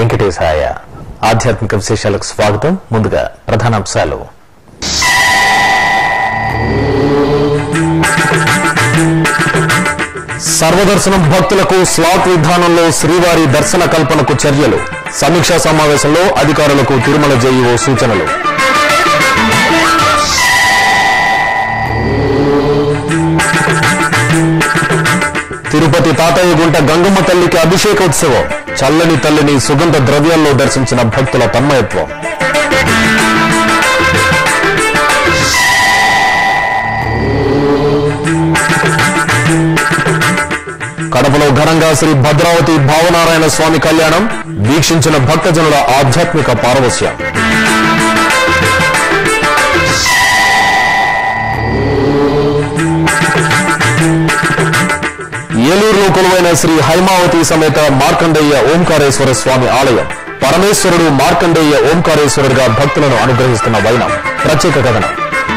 వెంకటేశాయ ఆధ్యాత్మిక విశేషాలకు స్వాగతం ముందుగా ప్రధానాంశాలు సర్వదర్శనం భక్తులకు స్లాట్ విధానంలో శ్రీవారి దర్శన కల్పనకు చర్యలు సమీక్షా సమావేశంలో అధికారులకు తిరుమల జేఈఓ సూచనలు తిరుపతి తాతయ్య గుంట గంగమ్మ తల్లికి అభిషేకోత్సవం చల్లని తల్లిని సుగంధ ద్రవ్యాల్లో దర్శించిన భక్తుల తన్మయత్వం కడపలో ఘనంగా శ్రీ భద్రావతి భావనారాయణ స్వామి కళ్యాణం వీక్షించిన భక్తజనుల ఆధ్యాత్మిక పారవస్యం ఏలూరులో కొలువైన శ్రీ హైమావతి సమేత మార్కండేయ ఓంకారేశ్వర స్వామి ఆలయం పరమేశ్వరుడు మార్కండేయ ఓంకారేశ్వరుడుగా భక్తులను అనుగ్రహిస్తున్న వైనం ప్రత్యేక కథనం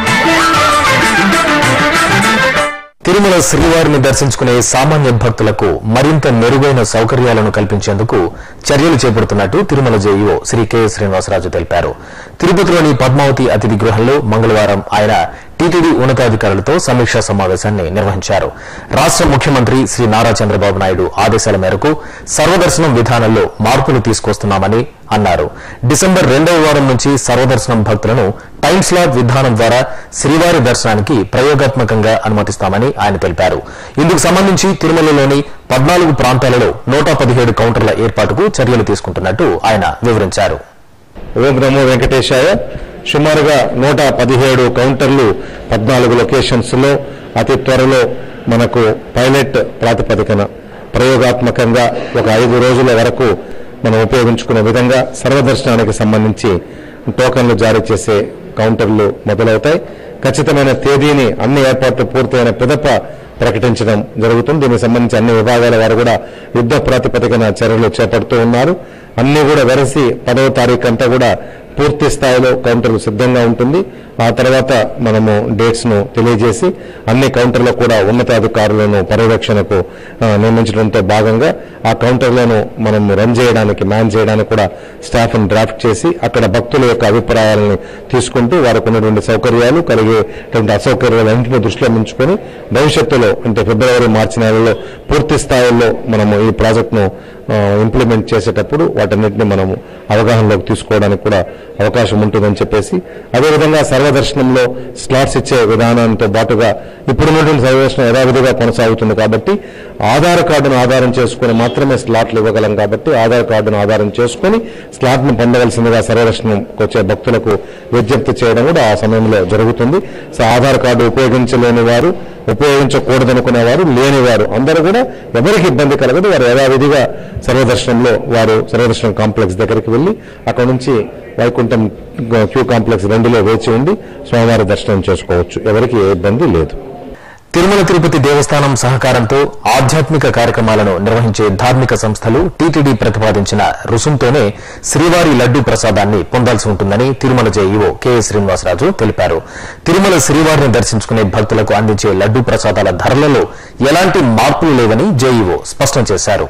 తిరుమల శ్రీవారిని దర్శించుకునే సామాన్య భక్తులకు మరింత మెరుగైన సౌకర్యాలను కల్పించేందుకు చర్యలు చేపడుతున్నట్టు తిరుమల జేఈఓ శ్రీ కె శ్రీనివాసరాజు తెలిపారు తిరుపతిలోని పద్మావతి అతిథి గృహంలో మంగళవారం ఆయన టీటీడీ ఉన్నతాధికారులతో సమీక్షా సమావేశాన్ని నిర్వహించారు రాష్ట ముఖ్యమంత్రి శ్రీ నారా చంద్రబాబు నాయుడు ఆదేశాల మేరకు సర్వదర్శనం విధానంలో మార్పులు తీసుకొస్తున్నామని అన్నారు డిసెంబర్ రెండవ వారం నుంచి సర్వదర్శనం భక్తులను టైం స్లాట్ విధానం ద్వారా శ్రీవారి దర్శనానికి ప్రయోగాత్మకంగా అనుమతిస్తామని ఆయన తెలిపారు ఇందుకు సంబంధించి తిరుమలలోని పద్నాలుగు ప్రాంతాలలో నూట పదిహేడు కౌంటర్ల ఏర్పాటుకు చర్యలు తీసుకుంటున్నట్టు ఆయన వివరించారు ఓం నమో వెంకటేశాయ సుమారుగా నూట పదిహేడు కౌంటర్లు పద్నాలుగు లొకేషన్స్ లో అతి త్వరలో మనకు పైలట్ ప్రాతిపదికన ప్రయోగాత్మకంగా ఒక ఐదు రోజుల వరకు మనం ఉపయోగించుకునే విధంగా సర్వదర్శనానికి సంబంధించి టోకన్లు జారీ చేసే కౌంటర్లు మొదలవుతాయి ఖచ్చితమైన తేదీని అన్ని ఏర్పాట్లు పూర్తయిన పిదప ప్రకటించడం జరుగుతుంది దీనికి సంబంధించి అన్ని విభాగాల వారు కూడా యుద్ధ ప్రాతిపదికన చర్యలు చేపడుతూ ఉన్నారు అన్ని కూడా వెరసి పదవ తారీఖు అంతా కూడా పూర్తి స్థాయిలో కౌంటర్లు సిద్ధంగా ఉంటుంది ఆ తర్వాత మనము డేట్స్ ను తెలియజేసి అన్ని కౌంటర్లో కూడా ఉన్నతాధికారులను పర్యవేక్షణకు ఆ, నియమించడంతో భాగంగా ఆ కౌంటర్లను మనం రన్ చేయడానికి మ్యాన్ చేయడానికి కూడా స్టాఫ్ ని డ్రాఫ్ట్ చేసి అక్కడ భక్తుల యొక్క అభిప్రాయాలను తీసుకుంటూ వారికి ఉన్నటువంటి సౌకర్యాలు కలిగేటువంటి అసౌకర్యాలన్నింటినీ దృష్టిలో ఉంచుకొని భవిష్యత్తులో అంటే ఫిబ్రవరి మార్చి నెలలో పూర్తి స్థాయిలో మనము ఈ ప్రాజెక్టును ఇంప్లిమెంట్ చేసేటప్పుడు వాటన్నిటిని మనము అవగాహనలోకి తీసుకోవడానికి కూడా అవకాశం ఉంటుందని చెప్పేసి అదేవిధంగా సర్వదర్శనంలో స్లాట్స్ ఇచ్చే విధానంతో పాటుగా ఇప్పుడున్నటువంటి సర్వదర్శనం యథావిధిగా కొనసాగుతుంది కాబట్టి ఆధార్ కార్డును ఆధారం చేసుకుని మాత్రమే స్లాట్లు ఇవ్వగలం కాబట్టి ఆధార్ కార్డును ఆధారం చేసుకుని స్లాట్ను పొందవలసిందిగా సర్వదర్శనంకి వచ్చే భక్తులకు విజ్ఞప్తి చేయడం కూడా ఆ సమయంలో జరుగుతుంది సో ఆధార్ కార్డు ఉపయోగించలేని వారు ఉపయోగించకూడదనుకునే వారు లేని వారు అందరూ కూడా ఎవరికి ఇబ్బంది కలగదు వారు యథావిధిగా సర్వదర్శనంలో వారు సర్వదర్శనం కాంప్లెక్స్ దగ్గరికి వెళ్లి అక్కడ నుంచి వైకుంఠం క్యూ కాంప్లెక్స్ రెండులో వేచి ఉండి స్వామివారి దర్శనం చేసుకోవచ్చు ఎవరికి ఏ ఇబ్బంది లేదు తిరుమల తిరుపతి దేవస్థానం సహకారంతో ఆధ్యాత్మిక కార్యక్రమాలను నిర్వహించే ధార్మిక సంస్థలు టీటీడీ ప్రతిపాదించిన రుసుంతోనే శ్రీవారి లడ్డూ ప్రసాదాన్ని పొందాల్సి ఉంటుందని తిరుమల జేఈఓ కెఎస్ శ్రీనివాసరాజు తెలిపారు తిరుమల శ్రీవారిని దర్శించుకునే భక్తులకు అందించే లడ్డూ ప్రసాదాల ధరలలో ఎలాంటి మార్పులు లేవని జేఈఓ స్పష్టం చేశారు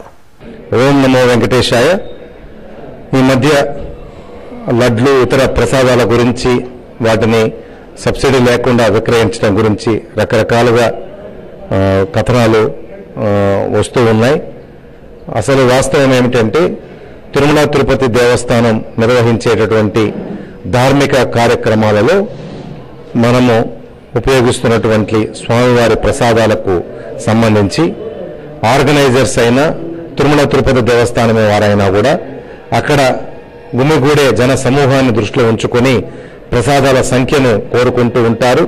ఓం నమో వెంకటేశాయ ఈ మధ్య లడ్లు ఇతర ప్రసాదాల గురించి వాటిని సబ్సిడీ లేకుండా విక్రయించడం గురించి రకరకాలుగా ఆ, కథనాలు ఆ, వస్తూ ఉన్నాయి అసలు వాస్తవం ఏమిటంటే తిరుమల తిరుపతి దేవస్థానం నిర్వహించేటటువంటి ధార్మిక కార్యక్రమాలలో మనము ఉపయోగిస్తున్నటువంటి స్వామివారి ప్రసాదాలకు సంబంధించి ఆర్గనైజర్స్ అయినా తిరుమల తిరుపతి దేవస్థానమే వారైనా కూడా అక్కడ గుమిగూడే జన సమూహాన్ని దృష్టిలో ఉంచుకొని ప్రసాదాల సంఖ్యను కోరుకుంటూ ఉంటారు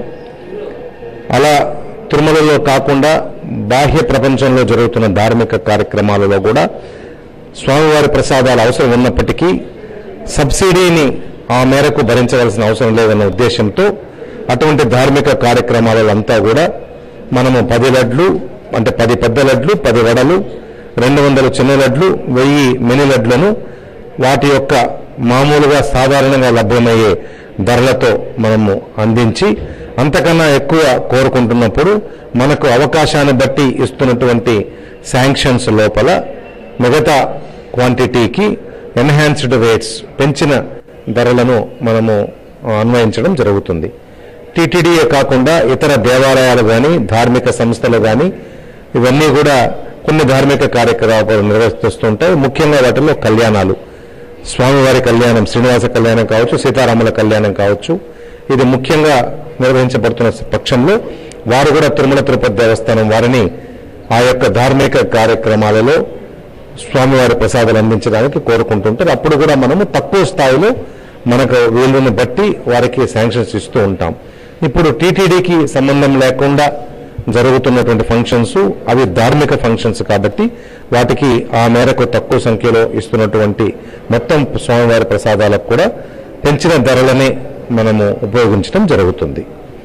అలా తిరుమలలో కాకుండా బాహ్య ప్రపంచంలో జరుగుతున్న ధార్మిక కార్యక్రమాలలో కూడా స్వామివారి ప్రసాదాలు అవసరం ఉన్నప్పటికీ సబ్సిడీని ఆ మేరకు భరించవలసిన అవసరం లేదన్న ఉద్దేశంతో అటువంటి ధార్మిక కార్యక్రమాలంతా కూడా మనము పది లడ్లు అంటే పది పెద్ద లడ్లు పది వడలు రెండు వందల చిన్న లడ్లు వెయ్యి మినీ లడ్లను వాటి యొక్క మామూలుగా సాధారణంగా లభ్యమయ్యే ధరలతో మనము అందించి అంతకన్నా ఎక్కువ కోరుకుంటున్నప్పుడు మనకు అవకాశాన్ని బట్టి ఇస్తున్నటువంటి శాంక్షన్స్ లోపల మిగతా క్వాంటిటీకి ఎన్హాన్స్డ్ రేట్స్ పెంచిన ధరలను మనము ఆ, అన్వయించడం జరుగుతుంది టీటీడీయే కాకుండా ఇతర దేవాలయాలు కానీ ధార్మిక సంస్థలు కానీ ఇవన్నీ కూడా కొన్ని ధార్మిక కార్యకలాపాలు నిర్వహిస్తుంటాయి ముఖ్యంగా వాటిలో కళ్యాణాలు స్వామివారి కళ్యాణం శ్రీనివాస కళ్యాణం కావచ్చు సీతారాముల కళ్యాణం కావచ్చు ఇది ముఖ్యంగా నిర్వహించబడుతున్న పక్షంలో వారు కూడా తిరుమల తిరుపతి దేవస్థానం వారిని ఆ యొక్క ధార్మిక కార్యక్రమాలలో స్వామివారి ప్రసాదాలు అందించడానికి కోరుకుంటుంటారు అప్పుడు కూడా మనము తక్కువ స్థాయిలో మనకు వీళ్ళని బట్టి వారికి శాంక్షన్స్ ఇస్తూ ఉంటాం ఇప్పుడు టీటీడీకి సంబంధం లేకుండా జరుగుతున్నటువంటి ఫంక్షన్స్ అవి ధార్మిక ఫంక్షన్స్ కాబట్టి వాటికి ఆ మేరకు తక్కువ సంఖ్యలో ఇస్తున్నటువంటి మొత్తం స్వామివారి ప్రసాదాలకు కూడా పెంచిన ధరలనే మనము ఉపయోగించడం జరుగుతుంది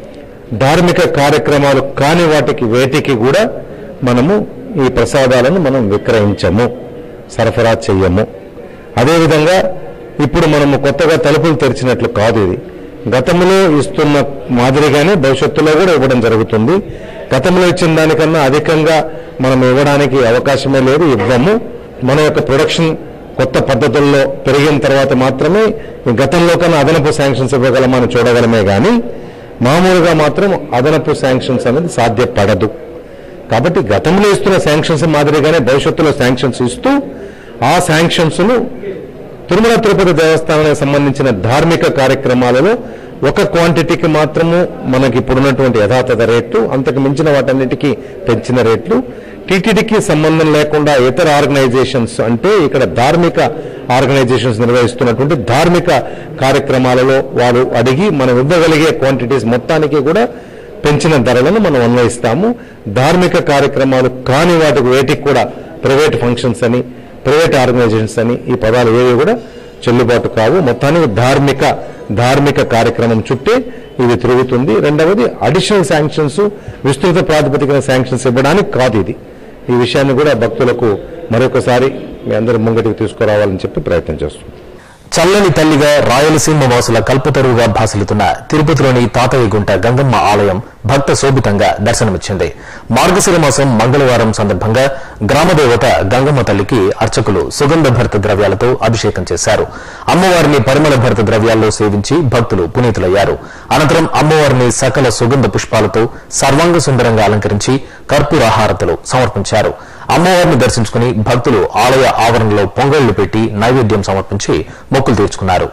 ధార్మిక కార్యక్రమాలు కాని వాటికి వేటికి కూడా మనము ఈ ప్రసాదాలను మనం విక్రయించము సరఫరా చెయ్యము అదేవిధంగా ఇప్పుడు మనము కొత్తగా తలుపులు తెరిచినట్లు కాదు ఇది గతంలో ఇస్తున్న మాదిరిగానే భవిష్యత్తులో కూడా ఇవ్వడం జరుగుతుంది గతంలో ఇచ్చిన దానికన్నా అధికంగా మనం ఇవ్వడానికి అవకాశమే లేదు ఇవ్వము మన యొక్క ప్రొడక్షన్ కొత్త పద్ధతుల్లో పెరిగిన తర్వాత మాత్రమే ఈ గతంలో కన్నా అదనపు శాంక్షన్స్ ఇవ్వగలమని చూడగలమే కానీ మామూలుగా మాత్రం అదనపు శాంక్షన్స్ అనేది సాధ్యపడదు కాబట్టి గతంలో ఇస్తున్న శాంక్షన్స్ మాదిరిగానే భవిష్యత్తులో శాంక్షన్స్ ఇస్తూ ఆ శాంక్షన్స్ను తిరుమల తిరుపతి దేవస్థానానికి సంబంధించిన ధార్మిక కార్యక్రమాలలో ఒక క్వాంటిటీకి మాత్రము మనకి ఇప్పుడున్నటువంటి యథాతథ రేట్లు అంతకు మించిన వాటన్నిటికీ పెంచిన రేట్లు టీటీడీకి సంబంధం లేకుండా ఇతర ఆర్గనైజేషన్స్ అంటే ఇక్కడ ధార్మిక ఆర్గనైజేషన్స్ నిర్వహిస్తున్నటువంటి ధార్మిక కార్యక్రమాలలో వారు అడిగి మనం ఇవ్వగలిగే క్వాంటిటీస్ మొత్తానికి కూడా పెంచిన ధరలను మనం అన్వయిస్తాము ధార్మిక కార్యక్రమాలు కాని వాటికి వేటికి కూడా ప్రైవేట్ ఫంక్షన్స్ అని ప్రైవేట్ ఆర్గనైజేషన్స్ అని ఈ పదాలు ఏవి కూడా చెల్లుబాటు కావు మొత్తానికి ధార్మిక ధార్మిక కార్యక్రమం చుట్టే ఇది తిరుగుతుంది రెండవది అడిషనల్ శాంక్షన్స్ విస్తృత ప్రాతిపదికన శాంక్షన్స్ ఇవ్వడానికి కాదు ఇది ఈ విషయాన్ని కూడా భక్తులకు మరొకసారి మీ అందరి ముంగటికి తీసుకురావాలని చెప్పి ప్రయత్నం చేస్తున్నాం చల్లని తల్లిగా రాయలసీమ వాసుల కల్పతరువుగా భాసిల్లుతున్న తిరుపతిలోని తాతయ్య గుంట గంగమ్మ ఆలయం భక్త శోభితంగా దర్శనమిచ్చింది మార్గశిర మాసం మంగళవారం సందర్భంగా గ్రామదేవత గంగమ్మ తల్లికి అర్చకులు సుగంధ భరిత ద్రవ్యాలతో అభిషేకం చేశారు అమ్మవారిని పరిమళ భరిత ద్రవ్యాల్లో సేవించి భక్తులు పునీతులయ్యారు అనంతరం అమ్మవారిని సకల సుగంధ పుష్పాలతో సర్వాంగ సుందరంగా అలంకరించి కర్పూర హారతులు సమర్పించారు అమ్మవారిని దర్శించుకుని భక్తులు ఆలయ ఆవరణలో పొంగళ్లు పెట్టి నైవేద్యం సమర్పించి మొక్కులు తీర్చుకున్నారు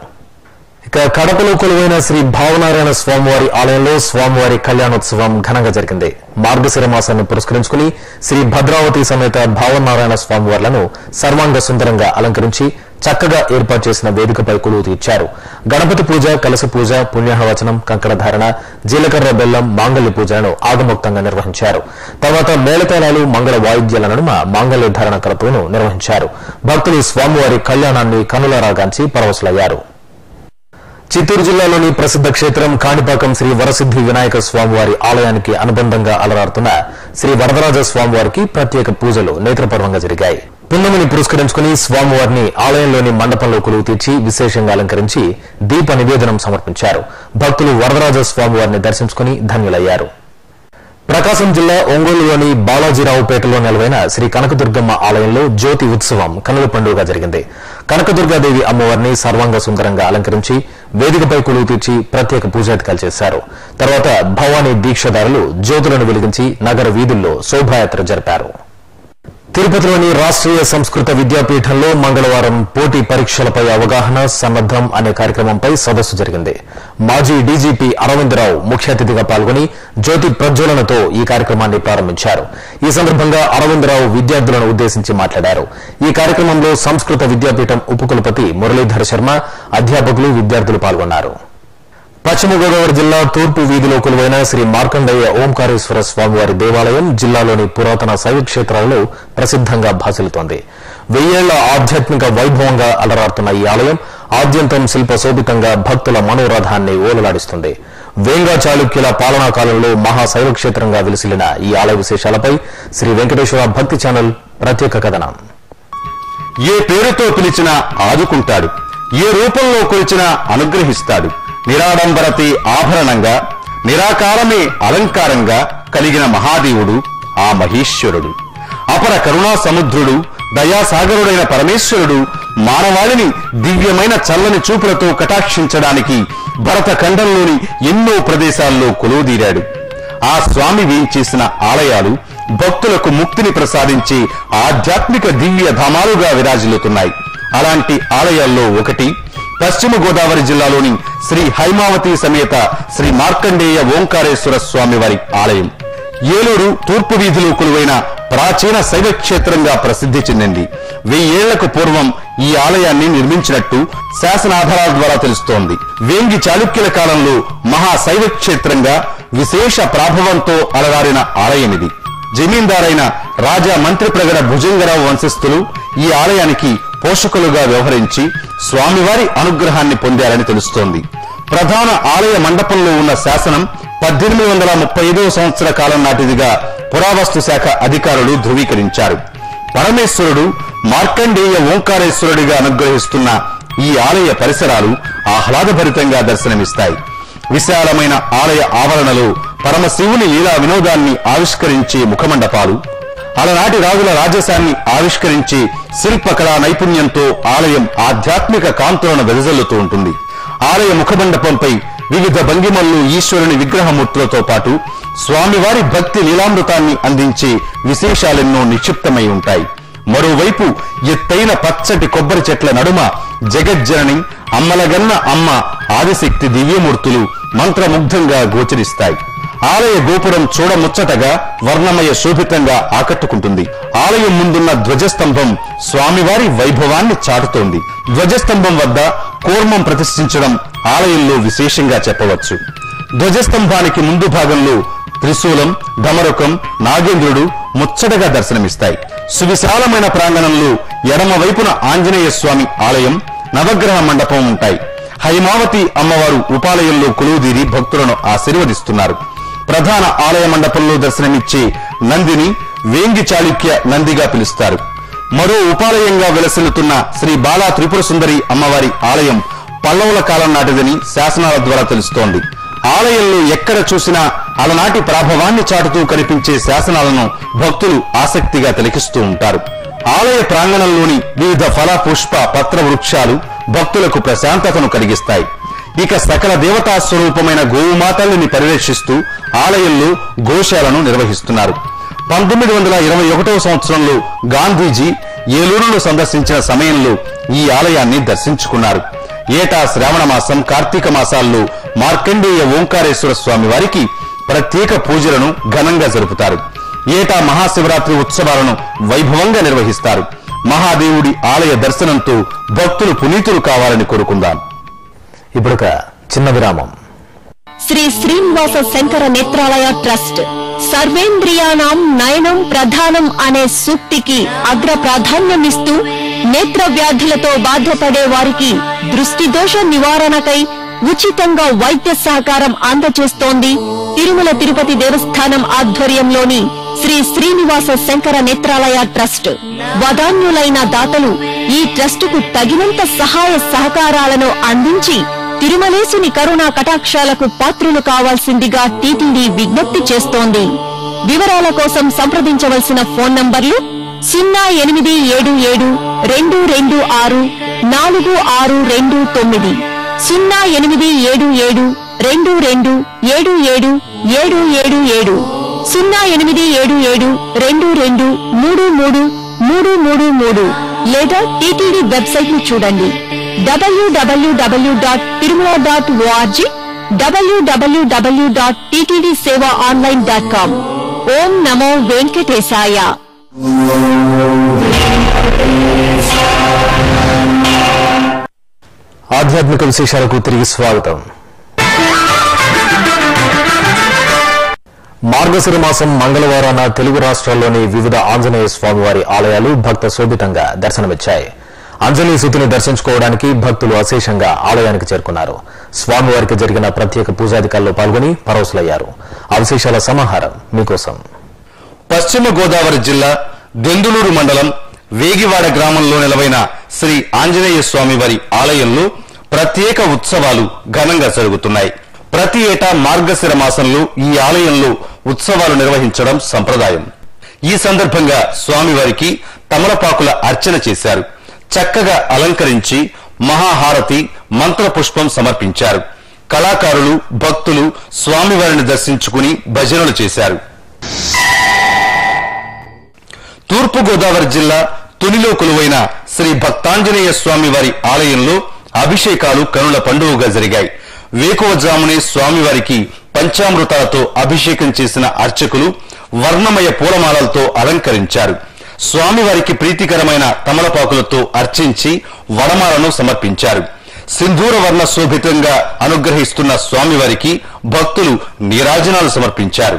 ఇక కడపలో కొలువైన శ్రీ భావనారాయణ స్వామివారి ఆలయంలో స్వామివారి కళ్యాణోత్సవం ఘనంగా జరిగింది మార్గశిర మాసాన్ని పురస్కరించుకుని శ్రీ భద్రావతి సమేత భావనారాయణ స్వామివార్లను సర్వాంగ సుందరంగా అలంకరించి చక్కగా ఏర్పాటు చేసిన వేదికపై కొలువు తీర్చారు గణపతి పూజ కలశ పూజ పుణ్యాహవచనం కంకణధారణ జీలకర్ర బెల్లం మాంగళ్య పూజలను ఆగమోక్తంగా నిర్వహించారు తర్వాత మేళతాళాలు మంగళ వాయిద్యాల నడుమ మాంగళ్య ధారణ కలపను నిర్వహించారు భక్తులు స్వామివారి కళ్యాణాన్ని కనులారాగాంచి పరవశులయ్యారు చిత్తూరు జిల్లాలోని ప్రసిద్ధ క్షేత్రం కాణిపాకం శ్రీ వరసిద్ధి వినాయక స్వామివారి ఆలయానికి అనుబంధంగా అలరారుతున్న శ్రీ వరదరాజ స్వామివారికి ప్రత్యేక పూజలు నేత్రపర్వంగా జరిగాయి పున్నమిని పురస్కరించుకుని స్వామివారిని ఆలయంలోని మండపంలో కొలువు తీర్చి విశేషంగా అలంకరించి దీప నివేదనం సమర్పించారు భక్తులు వరదరాజ స్వామివారిని దర్శించుకుని ధన్యులయ్యారు ప్రకాశం జిల్లా ఒంగోలులోని బాలాజీరావుపేటలో నెలవైన శ్రీ కనకదుర్గమ్మ ఆలయంలో జ్యోతి ఉత్సవం కనుల పండుగ జరిగింది కనకదుర్గాదేవి అమ్మవారిని సర్వాంగ సుందరంగా అలంకరించి వేదికపై కొలువు తీర్చి ప్రత్యేక పూజాధికాలు చేశారు తర్వాత భవానీ దీక్షదారులు జ్యోతులను వెలిగించి నగర వీధుల్లో శోభాయాత్ర జరిపారు తిరుపతిలోని రాష్ట్రీయ సంస్కృత విద్యాపీఠంలో మంగళవారం పోటీ పరీక్షలపై అవగాహన సన్నద్దం అనే కార్యక్రమంపై సదస్సు జరిగింది మాజీ డీజీపీ అరవిందరావు ముఖ్య అతిథిగా పాల్గొని జ్యోతి ప్రజ్వలనతో ఈ కార్యక్రమాన్ని ప్రారంభించారు ఈ సందర్భంగా అరవిందరావు విద్యార్థులను ఉద్దేశించి మాట్లాడారు ఈ కార్యక్రమంలో సంస్కృత విద్యాపీఠం ఉపకులపతి మురళీధర్ శర్మ అధ్యాపకులు విద్యార్థులు పాల్గొన్నారు పశ్చిమ గోదావరి జిల్లా తూర్పు వీధిలో కొలువైన శ్రీ మార్కండేయ ఓంకారేశ్వర స్వామివారి దేవాలయం జిల్లాలోని పురాతన శైవ క్షేత్రాలలో ప్రసిద్ధంగా భాసిల్తోంది వెయ్యేళ్ల ఆధ్యాత్మిక వైభవంగా అలరారుతున్న ఈ ఆలయం ఆద్యంతం శిల్ప శోభితంగా భక్తుల మనోరథాన్ని ఓలలాడిస్తుంది వేంగా చాళుక్యుల పాలనా కాలంలో మహాశైవ క్షేత్రంగా విలసిల్లిన ఈ ఆలయ విశేషాలపై శ్రీ వెంకటేశ్వర భక్తి ఛానల్ ప్రత్యేక కథనం ఏ పేరుతో పిలిచినా ఆదుకుంటాడు ఏ రూపంలో కొలిచినా అనుగ్రహిస్తాడు నిరాడంబరతి ఆభరణంగా నిరాకారమే అలంకారంగా కలిగిన మహాదేవుడు ఆ మహేశ్వరుడు అపర కరుణా సముద్రుడు దయాసాగరుడైన పరమేశ్వరుడు మానవాళిని దివ్యమైన చల్లని చూపులతో కటాక్షించడానికి భరత ఖండంలోని ఎన్నో ప్రదేశాల్లో కొలువుదీరాడు ఆ స్వామి వేయించేసిన ఆలయాలు భక్తులకు ముక్తిని ప్రసాదించే ఆధ్యాత్మిక దివ్య ధామాలుగా విరాజిల్లుతున్నాయి అలాంటి ఆలయాల్లో ఒకటి పశ్చిమ గోదావరి జిల్లాలోని శ్రీ హైమావతి సమేత శ్రీ మార్కండేయ ఓంకారేశ్వర స్వామి వారి ఆలయం ఏలూరు తూర్పు వీధిలో కొలువైన ప్రాచీన శైవ క్షేత్రంగా ప్రసిద్ధి చెందింది వెయ్యేళ్లకు పూర్వం ఈ ఆలయాన్ని నిర్మించినట్టు శాసనాధారాల ద్వారా తెలుస్తోంది వేంగి చాళుక్యుల కాలంలో మహా శైవ క్షేత్రంగా విశేష ప్రాభవంతో అలరారిన ఆలయం ఇది జమీందారైన రాజా మంత్రి ప్రగడ భుజంగరావు వంశస్థులు ఈ ఆలయానికి పోషకులుగా వ్యవహరించి స్వామివారి అనుగ్రహాన్ని పొందారని తెలుస్తోంది ప్రధాన ఆలయ మండపంలో ఉన్న శాసనం పద్దెనిమిది వందల ముప్పై ఐదవ సంవత్సర కాలం నాటిదిగా పురావస్తు శాఖ అధికారులు ధృవీకరించారు పరమేశ్వరుడు మార్కండేయ ఓంకారేశ్వరుడిగా అనుగ్రహిస్తున్న ఈ ఆలయ పరిసరాలు ఆహ్లాదభరితంగా దర్శనమిస్తాయి విశాలమైన ఆలయ ఆవరణలో పరమశివుని లీలా వినోదాన్ని ఆవిష్కరించే ముఖమండపాలు అలనాటి రాజుల రాజసాన్ని ఆవిష్కరించే శిల్పకళా నైపుణ్యంతో ఆలయం ఆధ్యాత్మిక కాంతులను వెదజల్లుతూ ఉంటుంది ఆలయ ముఖమండపంపై వివిధ భంగిమల్లో ఈశ్వరుని విగ్రహమూర్తులతో పాటు స్వామివారి భక్తి లీలామృతాన్ని అందించే విశేషాలెన్నో నిక్షిప్తమై ఉంటాయి మరోవైపు ఎత్తైన పచ్చటి కొబ్బరి చెట్ల నడుమ జగజ్జనని అమ్మలగన్న అమ్మ ఆదిశక్తి దివ్యమూర్తులు మంత్రముగ్ధంగా గోచరిస్తాయి ఆలయ గోపురం చూడముచ్చటగా వర్ణమయ శోభితంగా ఆకట్టుకుంటుంది ఆలయం ముందున్న ధ్వజస్తంభం స్వామివారి వైభవాన్ని చాటుతోంది ధ్వజస్తంభం వద్ద కూర్మం ప్రతిష్ఠించడం ఆలయంలో విశేషంగా చెప్పవచ్చు ధ్వజస్తంభానికి ముందు భాగంలో త్రిశూలం ఢమరుకం నాగేంద్రుడు ముచ్చటగా దర్శనమిస్తాయి సువిశాలమైన ప్రాంగణంలో ఎడమ వైపున ఆంజనేయ స్వామి ఆలయం నవగ్రహ మండపం ఉంటాయి హైమావతి అమ్మవారు ఉపాలయంలో కొలువుదీరి భక్తులను ఆశీర్వదిస్తున్నారు ప్రధాన ఆలయ మండపంలో దర్శనమిచ్చే నందిని వేంగి చాళుక్య నందిగా పిలుస్తారు మరో ఉపాలయంగా విలసిల్లుతున్న శ్రీ బాలా త్రిపుర సుందరి అమ్మవారి ఆలయం పల్లవుల కాలం నాటిదని శాసనాల ద్వారా తెలుస్తోంది ఆలయంలో ఎక్కడ చూసినా అలనాటి ప్రాభవాన్ని చాటుతూ కనిపించే శాసనాలను భక్తులు ఆసక్తిగా తిలకిస్తూ ఉంటారు ఆలయ ప్రాంగణంలోని వివిధ ఫల పుష్ప పత్ర వృక్షాలు భక్తులకు ప్రశాంతతను కలిగిస్తాయి ఇక సకల దేవతా స్వరూపమైన గోవుమాతల్ని పరిరక్షిస్తూ ఆలయంలో గోశాలను నిర్వహిస్తున్నారు పంతొమ్మిది వందల ఇరవై ఒకటవ సంవత్సరంలో గాంధీజీ ఏలూరును సందర్శించిన సమయంలో ఈ ఆలయాన్ని దర్శించుకున్నారు ఏటా శ్రావణ మాసం కార్తీక మాసాల్లో మార్కండేయ ఓంకారేశ్వర స్వామి వారికి ప్రత్యేక పూజలను ఘనంగా జరుపుతారు ఏటా మహాశివరాత్రి ఉత్సవాలను వైభవంగా నిర్వహిస్తారు మహాదేవుడి ఆలయ దర్శనంతో భక్తులు పునీతులు కావాలని కోరుకుందాం ఇప్పుడొక చిన్న విరామం శ్రీ శ్రీనివాస శంకర నేత్రాలయ ట్రస్ట్ సర్వేంద్రియాణం నయనం ప్రధానం అనే సూక్తికి అగ్ర ప్రాధాన్యమిస్తూ నేత్ర వ్యాధులతో బాధపడే వారికి దృష్టి దోష నివారణకై ఉచితంగా వైద్య సహకారం అందజేస్తోంది తిరుమల తిరుపతి దేవస్థానం ఆధ్వర్యంలోని శ్రీ శ్రీనివాస శంకర నేత్రాలయ ట్రస్ట్ వదాన్యులైన దాతలు ఈ ట్రస్టుకు తగినంత సహాయ సహకారాలను అందించి తిరుమలేసుని కరుణా కటాక్షాలకు పాత్రులు కావాల్సిందిగా టీటీడీ విజ్ఞప్తి చేస్తోంది వివరాల కోసం సంప్రదించవలసిన ఫోన్ నంబర్లు సున్నా ఎనిమిది ఏడు ఏడు రెండు రెండు ఆరు నాలుగు ఆరు రెండు తొమ్మిది సున్నా ఎనిమిది ఏడు ఏడు రెండు రెండు ఏడు ఏడు ఏడు ఏడు ఏడు సున్నా ఎనిమిది ఏడు ఏడు రెండు రెండు మూడు మూడు మూడు మూడు మూడు లేదా టీటీడీ వెబ్సైట్ ను చూడండి W W W dot Tirumala dot O R G W W W dot TTD seva online dot com ఓం నమో వెంకటేశాయ ఆధ్యాత్మిక విశేషాలకు తిరిగి స్వాగతం మార్గశిర మాసం మంగళవారాన తెలుగు రాష్ట్రాల్లోని వివిధ ఆంజనేయ స్వామివారి ఆలయాలు భక్త శోభితంగా దర్శనమిచ్చాయి అంజలి సుతిని దర్శించుకోవడానికి భక్తులు అశేషంగా ఆలయానికి చేరుకున్నారు స్వామివారికి జరిగిన ప్రత్యేక పూజాధికారుల్లో పాల్గొని పరవశులయ్యారు ఆ విశేషాల సమాహారం మీకోసం పశ్చిమ గోదావరి జిల్లా దెందులూరు మండలం వేగివాడ గ్రామంలో నెలవైన శ్రీ ఆంజనేయ స్వామి వారి ఆలయంలో ప్రత్యేక ఉత్సవాలు ఘనంగా జరుగుతున్నాయి ప్రతి ఏటా మార్గశిర మాసంలో ఈ ఆలయంలో ఉత్సవాలు నిర్వహించడం సంప్రదాయం ఈ సందర్భంగా స్వామివారికి తమలపాకుల అర్చన చేశారు చక్కగా అలంకరించి మహాహారతి మంత్రపుష్పం సమర్పించారు కళాకారులు భక్తులు స్వామివారిని దర్శించుకుని భజనలు చేశారు తూర్పు గోదావరి జిల్లా తునిలో కొలువైన శ్రీ భక్తాంజనేయ స్వామి వారి ఆలయంలో అభిషేకాలు కనుల పండుగగా జరిగాయి వేకువజామునే స్వామివారికి పంచామృతాలతో అభిషేకం చేసిన అర్చకులు వర్ణమయ పూలమాలలతో అలంకరించారు స్వామివారికి ప్రీతికరమైన తమలపాకులతో అర్చించి వడమాలను సమర్పించారు సింధూర వర్ణ శోభితంగా అనుగ్రహిస్తున్న స్వామివారికి భక్తులు నీరాజనాలు సమర్పించారు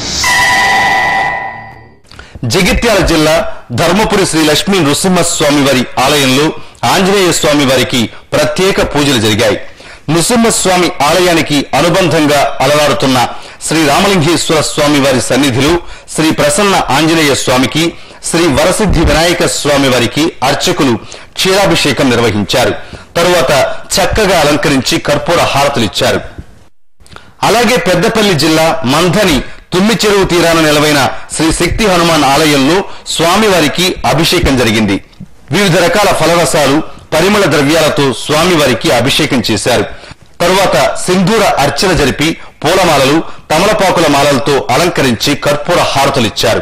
జగిత్యాల జిల్లా ధర్మపురి శ్రీ లక్ష్మీ నృసింహస్వామి వారి ఆలయంలో ఆంజనేయ స్వామి వారికి ప్రత్యేక పూజలు జరిగాయి నృసింహస్వామి ఆలయానికి అనుబంధంగా అలవారుతున్న శ్రీ రామలింగేశ్వర స్వామి వారి సన్నిధిలో శ్రీ ప్రసన్న ఆంజనేయ స్వామికి శ్రీ వరసిద్ధి వినాయక స్వామి వారికి అర్చకులు క్షీరాభిషేకం నిర్వహించారు తరువాత చక్కగా అలంకరించి కర్పూర హారతులిచ్చారు అలాగే పెద్దపల్లి జిల్లా మంథని తుమ్మి చెరువు తీరాన నిలవైన శ్రీ శక్తి హనుమాన్ ఆలయంలో స్వామివారికి అభిషేకం జరిగింది వివిధ రకాల ఫలరసాలు పరిమళ ద్రవ్యాలతో స్వామివారికి అభిషేకం చేశారు తరువాత సింధూర అర్చన జరిపి పూలమాలలు తమలపాకుల మాలలతో అలంకరించి కర్పూర హారతులిచ్చారు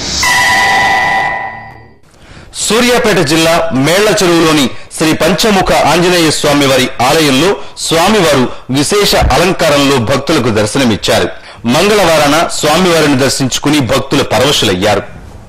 సూర్యాపేట జిల్లా మేళ్ల చెరువులోని శ్రీ పంచముఖ ఆంజనేయ స్వామి వారి ఆలయంలో స్వామివారు విశేష అలంకారంలో భక్తులకు దర్శనమిచ్చారు మంగళవారాన స్వామివారిని దర్శించుకుని భక్తులు పరవశులయ్యారు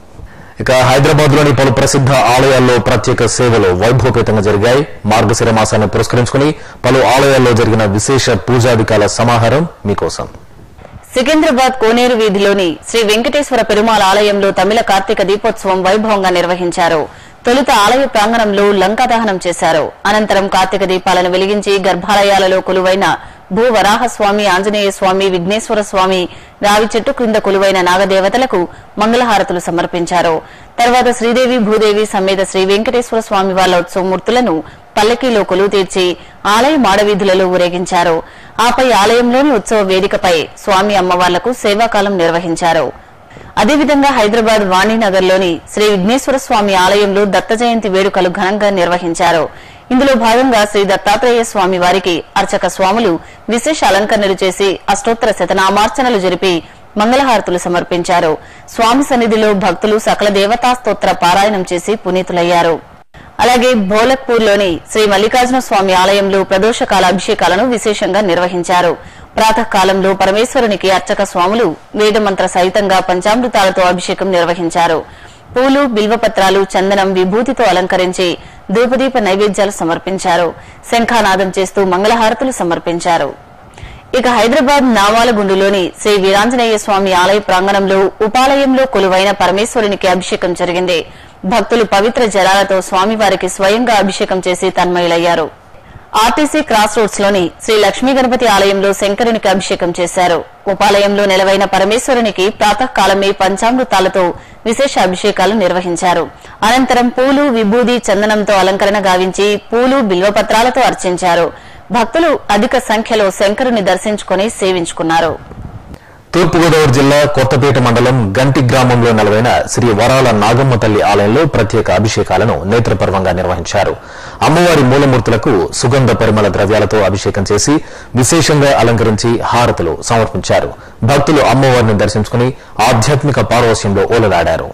ఇక హైదరాబాద్ లోని పలు ప్రసిద్ధ ఆలయాల్లో ప్రత్యేక సేవలు వైభవపేతంగా జరిగాయి మార్గశిర మాసాన్ని పురస్కరించుకుని పలు ఆలయాల్లో జరిగిన విశేష పూజాధికాల సమాహారం మీకోసం సికింద్రాబాద్ కోనేరు వీధిలోని శ్రీ వెంకటేశ్వర పెరుమాళ్ ఆలయంలో తమిళ కార్తీక దీపోత్సవం వైభవంగా నిర్వహించారు తొలుత ఆలయ ప్రాంగణంలో లంకా దహనం చేశారు అనంతరం కార్తీక దీపాలను వెలిగించి గర్భాలయాలలో కొలువైన భూ వరాహస్వామి ఆంజనేయ స్వామి విఘ్నేశ్వర స్వామి రావి చెట్టు క్రింద కొలువైన నాగదేవతలకు మంగళహారతులు సమర్పించారు తర్వాత శ్రీదేవి భూదేవి సమేత శ్రీ వెంకటేశ్వర స్వామి వార్ల ఉత్సవమూర్తులను పల్లకీలో కొలువు తీర్చి ఆలయ మాడవీధులలో ఊరేగించారు ఆపై ఆలయంలోని ఉత్సవ వేదికపై స్వామి అమ్మవార్లకు సేవాకాలం నిర్వహించారు అదేవిధంగా హైదరాబాద్ వాణినగర్లోని శ్రీ విఘ్నేశ్వర స్వామి ఆలయంలో దత్త జయంతి వేడుకలు ఘనంగా నిర్వహించారు ఇందులో భాగంగా శ్రీ దత్తాత్రేయ స్వామి వారికి అర్చక స్వాములు విశేష అలంకరణలు చేసి అష్టోత్తర శతనామార్చనలు జరిపి మంగళహారతులు సమర్పించారు స్వామి సన్నిధిలో భక్తులు సకల దేవతా స్తోత్ర పారాయణం చేసి పునీతులయ్యారు అలాగే భోలక్పూర్లోని శ్రీ మల్లికార్జున స్వామి ఆలయంలో ప్రదోషకాల అభిషేకాలను విశేషంగా నిర్వహించారు ప్రాతకాలంలో పరమేశ్వరునికి అర్చక స్వాములు వేదమంత్ర సహితంగా పంచామృతాలతో అభిషేకం నిర్వహించారు పూలు బిల్వపత్రాలు చందనం విభూతితో అలంకరించి ధూపదీప నైవేద్యాలు సమర్పించారు శంఖానాదం చేస్తూ మంగళహారతులు సమర్పించారు ఇక హైదరాబాద్ నామాలగుండులోని శ్రీ వీరాంజనేయ స్వామి ఆలయ ప్రాంగణంలో ఉపాలయంలో కొలువైన పరమేశ్వరునికి అభిషేకం జరిగింది భక్తులు పవిత్ర జలాలతో స్వామివారికి స్వయంగా అభిషేకం చేసి తన్మయులయ్యారు ఆర్టీసీ క్రాస్ రోడ్స్ లోని శ్రీ లక్ష్మీ గణపతి ఆలయంలో శంకరునికి అభిషేకం చేశారు ఉపాలయంలో నెలవైన పరమేశ్వరునికి ప్రాతకాలమే పంచామృతాలతో విశేష అభిషేకాలు నిర్వహించారు అనంతరం పూలు విభూది చందనంతో అలంకరణ గావించి పూలు బిల్వపత్రాలతో అర్చించారు భక్తులు అధిక సంఖ్యలో శంకరుని దర్శించుకుని సేవించుకున్నారు తూర్పుగోదావరి జిల్లా కొత్తపేట మండలం గంటి గ్రామంలో నెలవైన శ్రీ వరాల నాగమ్మ తల్లి ఆలయంలో ప్రత్యేక అభిషేకాలను నేత్రపర్వంగా నిర్వహించారు అమ్మవారి మూలమూర్తులకు సుగంధ పరిమళ ద్రవ్యాలతో అభిషేకం చేసి విశేషంగా అలంకరించి హారతులు సమర్పించారు భక్తులు అమ్మవారిని దర్శించుకుని ఆధ్యాత్మిక పారవశ్యంలో ఓలలాడారు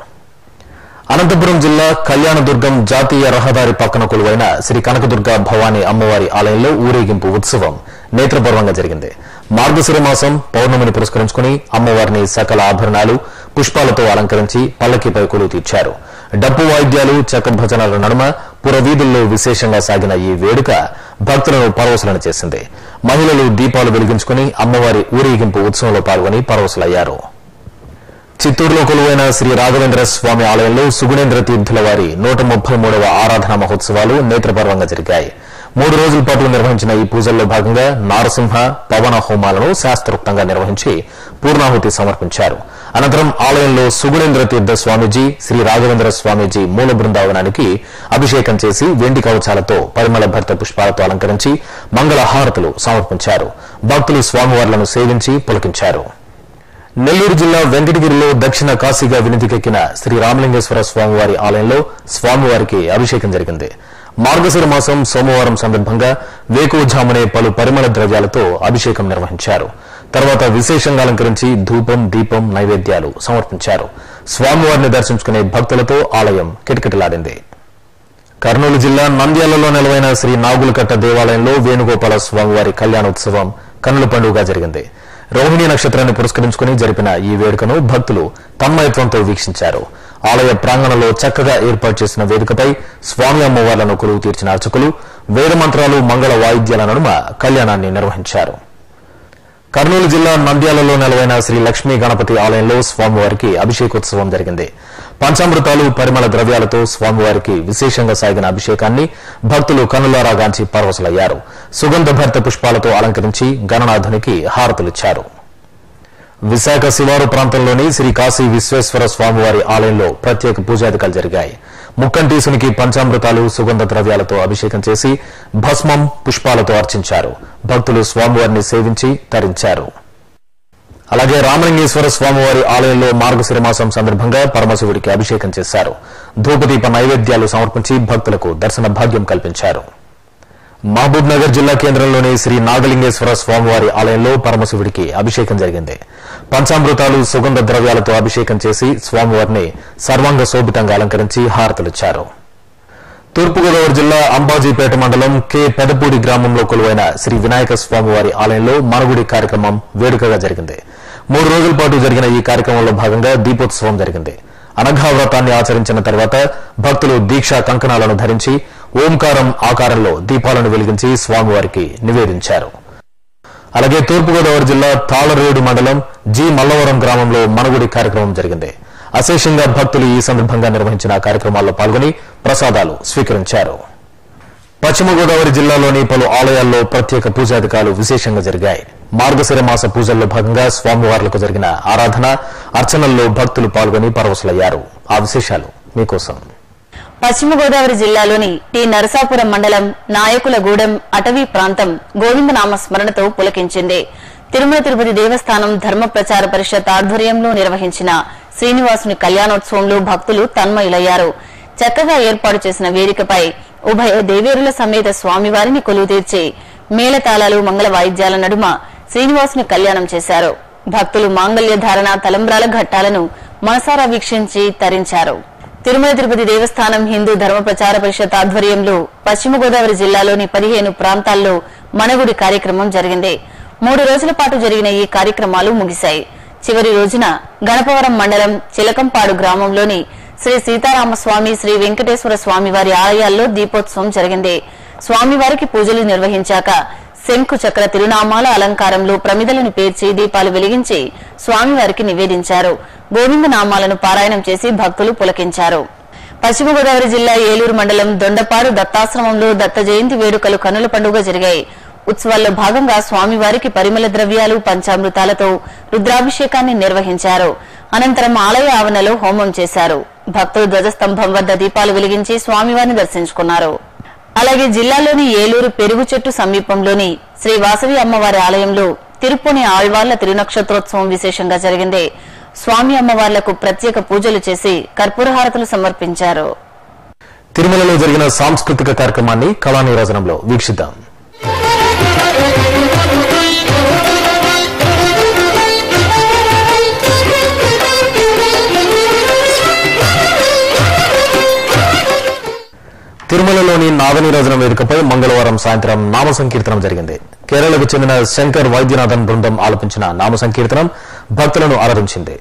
అనంతపురం జిల్లా కళ్యాణదుర్గం జాతీయ రహదారి పక్కన కొలువైన శ్రీ కనకదుర్గ భవానీ అమ్మవారి ఆలయంలో ఊరేగింపు ఉత్సవం నేత్రపర్వంగా జరిగింది మార్గశిర మాసం పౌర్ణమిని పురస్కరించుకుని అమ్మవారిని సకల ఆభరణాలు పుష్పాలతో అలంకరించి పల్లకిపై కొలువు తీర్చారు డప్పు వాయిద్యాలు చెక్క భజనల నడుమ పురవీధుల్లో విశేషంగా సాగిన ఈ వేడుక భక్తులను పరవశులను చేసింది మహిళలు దీపాలు వెలిగించుకుని అమ్మవారి ఊరేగింపు ఉత్సవంలో పాల్గొని పరవశులయ్యారు చిత్తూరులో కొలువైన శ్రీ రాఘవేంద్ర స్వామి ఆలయంలో సుగుణేంద్ర తీర్థుల వారి నూట ముప్పై మూడవ ఆరాధన మహోత్సవాలు నేత్రపర్వంగా జరిగాయి మూడు రోజుల పాటు నిర్వహించిన ఈ పూజల్లో భాగంగా నారసింహ పవన హోమాలను శాస్త్రోక్తంగా నిర్వహించి పూర్ణాహుతి సమర్పించారు అనంతరం ఆలయంలో సుగుణేంద్ర తీర్థ స్వామీజీ శ్రీ రాఘవేంద్ర స్వామీజీ మూల బృందావనానికి అభిషేకం చేసి వెండి కవచాలతో పరిమళ భర్త పుష్పాలతో అలంకరించి మంగళ హారతులు సమర్పించారు భక్తులు స్వామివార్లను సేవించి పులకించారు నెల్లూరు జిల్లా వెంకటగిరిలో దక్షిణ కాశీగా వినితికెక్కిన శ్రీ రామలింగేశ్వర స్వామివారి ఆలయంలో స్వామివారికి అభిషేకం జరిగింది మార్గశిర మాసం సోమవారం సందర్భంగా వేకువజామునే పలు పరిమళ ద్రవ్యాలతో అభిషేకం నిర్వహించారు తర్వాత విశేషంగా అలంకరించి ధూపం దీపం నైవేద్యాలు సమర్పించారు స్వామివారిని దర్శించుకునే భక్తులతో ఆలయం కిటకిటలాడింది కర్నూలు జిల్లా నంద్యాలలో నెలవైన శ్రీ నాగులకట్ట దేవాలయంలో వేణుగోపాల స్వామివారి కళ్యాణోత్సవం కన్నుల పండుగగా జరిగింది రోహిణి నక్షత్రాన్ని పురస్కరించుకుని జరిపిన ఈ వేడుకను భక్తులు తన్మయత్వంతో వీక్షించారు ఆలయ ప్రాంగణంలో చక్కగా ఏర్పాటు చేసిన వేదికపై స్వామి అమ్మవార్లను కొలువు తీర్చిన అర్చకులు వేద మంత్రాలు మంగళ వాయిద్యాల నడుమ కళ్యాణాన్ని నిర్వహించారు కర్నూలు జిల్లా నంద్యాలలో నెలవైన శ్రీ లక్ష్మీ గణపతి ఆలయంలో స్వామివారికి అభిషేకోత్సవం జరిగింది పంచామృతాలు పరిమళ ద్రవ్యాలతో స్వామివారికి విశేషంగా సాగిన అభిషేకాన్ని భక్తులు కన్నులారా గాంచి పరవశలయ్యారు సుగంధ భరిత పుష్పాలతో అలంకరించి గణనాథునికి హారతులిచ్చారు విశాఖ శివారు ప్రాంతంలోని శ్రీ కాశీ విశ్వేశ్వర స్వామివారి ఆలయంలో ప్రత్యేక పూజాధికాలు జరిగాయి ముక్కంటీసునికి పంచామృతాలు సుగంధ ద్రవ్యాలతో అభిషేకం చేసి భస్మం పుష్పాలతో అర్చించారు భక్తులు స్వామివారిని సేవించి తరించారు అలాగే రామలింగేశ్వర స్వామివారి ఆలయంలో మార్గశిర మాసం సందర్భంగా పరమశివుడికి అభిషేకం చేశారు ధూపదీప నైవేద్యాలు సమర్పించి భక్తులకు దర్శన భాగ్యం కల్పించారు మహబూబ్ నగర్ జిల్లా కేంద్రంలోని శ్రీ నాగలింగేశ్వర స్వామివారి ఆలయంలో పరమశివుడికి అభిషేకం జరిగింది పంచామృతాలు సుగంధ ద్రవ్యాలతో అభిషేకం చేసి స్వామివారిని సర్వాంగ శోభితంగా అలంకరించి హారతులిచ్చారు తూర్పుగోదావరి జిల్లా అంబాజీపేట మండలం కె పెదపూడి గ్రామంలో కొలువైన శ్రీ వినాయక స్వామివారి ఆలయంలో మనగుడి కార్యక్రమం వేడుకగా జరిగింది మూడు రోజుల పాటు జరిగిన ఈ కార్యక్రమంలో భాగంగా దీపోత్సవం జరిగింది అనఘా వ్రతాన్ని ఆచరించిన తర్వాత భక్తులు దీక్షా కంకణాలను ధరించి ఓంకారం ఆకారంలో దీపాలను వెలిగించి స్వామివారికి నివేదించారు అలాగే తూర్పుగోదావరి జిల్లా తాళరేడు మండలం జి మల్లవరం గ్రామంలో మనగుడి కార్యక్రమం జరిగింది అశేషంగా భక్తులు ఈ సందర్భంగా నిర్వహించిన కార్యక్రమాల్లో పాల్గొని ప్రసాదాలు స్వీకరించారు పశ్చిమ గోదావరి జిల్లాలోని పలు ఆలయాల్లో ప్రత్యేక పూజాధికాలు విశేషంగా జరిగాయి మార్గశిర మాస పూజల్లో భాగంగా స్వామివార్లకు జరిగిన ఆరాధన అర్చనల్లో భక్తులు పాల్గొని పరవశలయ్యారు ఆ విశేషాలు మీకోసం పశ్చిమ గోదావరి జిల్లాలోని టి నరసాపురం మండలం నాయకులగూడెం అటవీ ప్రాంతం గోవిందనామ స్మరణతో పులకించింది తిరుమల తిరుపతి దేవస్థానం ధర్మ ప్రచార పరిషత్ ఆధ్వర్యంలో నిర్వహించిన శ్రీనివాసుని కళ్యాణోత్సవంలో భక్తులు తన్మయులయ్యారు చక్కగా ఏర్పాటు చేసిన వేదికపై ఉభయ దేవేరుల సమేత స్వామివారిని కొలువు తీర్చి మేళతాళాలు మంగళ వాయిద్యాల నడుమ శ్రీనివాసుని కళ్యాణం చేశారు భక్తులు మాంగళ్య ధారణ తలంబ్రాల ఘట్టాలను మనసారా వీక్షించి తరించారు తిరుమల తిరుపతి దేవస్థానం హిందూ ధర్మ ప్రచార పరిషత్ ఆధ్వర్యంలో పశ్చిమ గోదావరి జిల్లాలోని పదిహేను ప్రాంతాల్లో మనగుడి కార్యక్రమం జరిగింది మూడు రోజుల పాటు జరిగిన ఈ కార్యక్రమాలు ముగిశాయి చివరి రోజున గణపవరం మండలం చిలకంపాడు గ్రామంలోని శ్రీ సీతారామస్వామి శ్రీ వెంకటేశ్వర స్వామి వారి ఆలయాల్లో దీపోత్సవం జరిగింది స్వామివారికి పూజలు నిర్వహించాక శంకు చక్ర తిరునామాల అలంకారంలో ప్రమిదలను పేర్చి దీపాలు వెలిగించి స్వామివారికి నివేదించారు గోవింద నామాలను పారాయణం చేసి భక్తులు పులకించారు పశ్చిమ గోదావరి జిల్లా ఏలూరు మండలం దొండపాడు దత్తాశ్రమంలో దత్త జయంతి వేడుకలు కన్నుల పండుగ జరిగాయి ఉత్సవాల్లో భాగంగా స్వామివారికి పరిమళ ద్రవ్యాలు పంచామృతాలతో రుద్రాభిషేకాన్ని నిర్వహించారు అనంతరం ఆలయ ఆవరణలో హోమం చేశారు భక్తులు ధ్వజస్తంభం వద్ద దీపాలు వెలిగించి స్వామివారిని దర్శించుకున్నారు అలాగే జిల్లాలోని ఏలూరు పెరుగు చెట్టు సమీపంలోని శ్రీ వాసవి అమ్మవారి ఆలయంలో తిరుపుని ఆళ్వార్ల తిరునక్షత్రోత్సవం విశేషంగా జరిగింది స్వామి అమ్మవార్లకు ప్రత్యేక పూజలు చేసి కర్పూరహారతులు సమర్పించారు తిరుమలలో జరిగిన సాంస్కృతిక కార్యక్రమాన్ని కళానీరాజనంలో వీక్షిద్దాం తిరుమలలోని నాదనీరాజనం వేదికపై మంగళవారం సాయంత్రం నామ సంకీర్తనం జరిగింది కేరళకు చెందిన శంకర్ వైద్యనాథన్ బృందం ఆలపించిన నామ సంకీర్తనం భక్తులను అలరించింది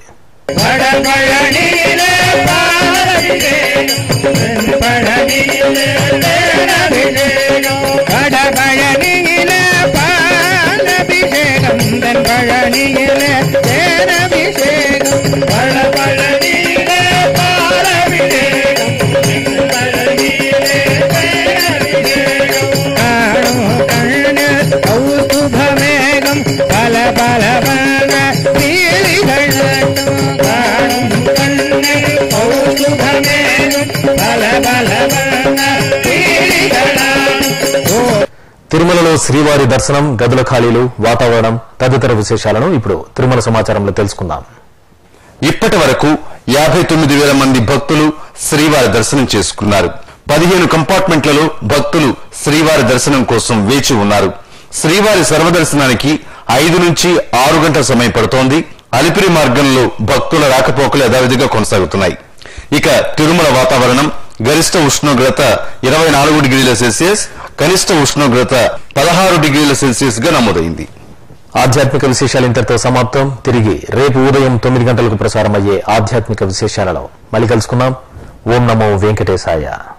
கடபழனியிலே பாலபிஷேகம் தன் பழனியிலே தேனபிஷேகம் பழபழனியிலே பாலபிஷேகம் பழனியிலே தேனபிஷேகம் காணும் கண்ணு கௌஸ்துபமேகம் பல பல பல நீலிகளாட்டும் காணும் கண்ணு கௌஸ்துபமேகம் பல பல பல நீலிகளாட்டும் తిరుమలలో శ్రీవారి దర్శనం గదుల ఖాళీలు వాతావరణం తదితర విశేషాలను ఇప్పుడు తిరుమల సమాచారంలో తెలుసుకుందాం ఇప్పటి వరకు యాభై తొమ్మిది వేల మంది భక్తులు శ్రీవారి దర్శనం చేసుకున్నారు పదిహేను కంపార్ట్మెంట్లలో భక్తులు శ్రీవారి దర్శనం కోసం వేచి ఉన్నారు శ్రీవారి సర్వదర్శనానికి ఐదు నుంచి ఆరు గంటల సమయం పడుతోంది అలిపిరి మార్గంలో భక్తుల రాకపోకలు యథావిధిగా కొనసాగుతున్నాయి ఇక తిరుమల వాతావరణం గరిష్ట ఉష్ణోగ్రత ఇరవై నాలుగు డిగ్రీల సెల్సియస్ కనిష్ట ఉష్ణోగ్రత పదహారు డిగ్రీల సెల్సియస్ గా నమోదైంది ఆధ్యాత్మిక విశేషాలు ఇంతటితో సమాప్తం తిరిగి రేపు ఉదయం తొమ్మిది గంటలకు ప్రసారమయ్యే ఆధ్యాత్మిక విశేషాలలో మళ్ళీ కలుసుకుందాం ఓం నమో వెంకటేశాయ